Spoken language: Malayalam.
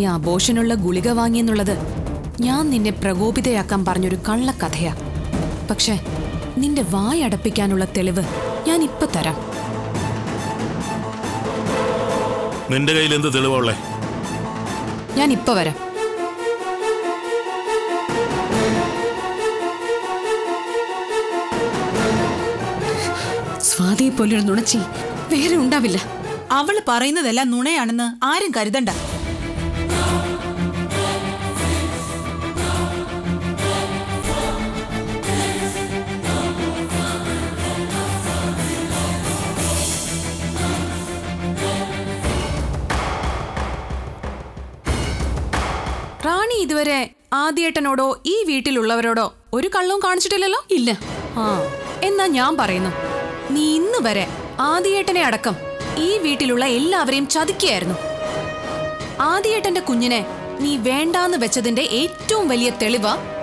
അബോഷനുള്ള ഗുളിക വാങ്ങിയെന്നുള്ളത് ഞാൻ നിന്നെ പ്രകോപിതയാക്കാൻ പറഞ്ഞൊരു കള്ളക്കഥയാ പക്ഷേ നിന്റെ വായടപ്പിക്കാനുള്ള തെളിവ് ഞാൻ ഇപ്പൊ തരാം നിന്റെ കയ്യിൽ എന്ത് തെളിവുള്ളേ ഞാൻ ഇപ്പൊ വരാം സ്വാതിയെ പോലൊരു നുണച്ചി വേറെ ഉണ്ടാവില്ല അവള് പറയുന്നതെല്ലാം നുണയാണെന്ന് ആരും കരുതണ്ട റാണി ഇതുവരെ ആദ്യേട്ടനോടോ ഈ വീട്ടിലുള്ളവരോടോ ഒരു കള്ളവും കാണിച്ചിട്ടില്ലല്ലോ ഇല്ല ആ എന്നാ ഞാൻ പറയുന്നു നീ ഇന്ന് വരെ ആദ്യേട്ടനെ അടക്കം ഈ വീട്ടിലുള്ള എല്ലാവരെയും ചതിക്കുകയായിരുന്നു ആദ്യേട്ടന്റെ കുഞ്ഞിനെ നീ വേണ്ടാന്ന് വെച്ചതിന്റെ ഏറ്റവും വലിയ തെളിവ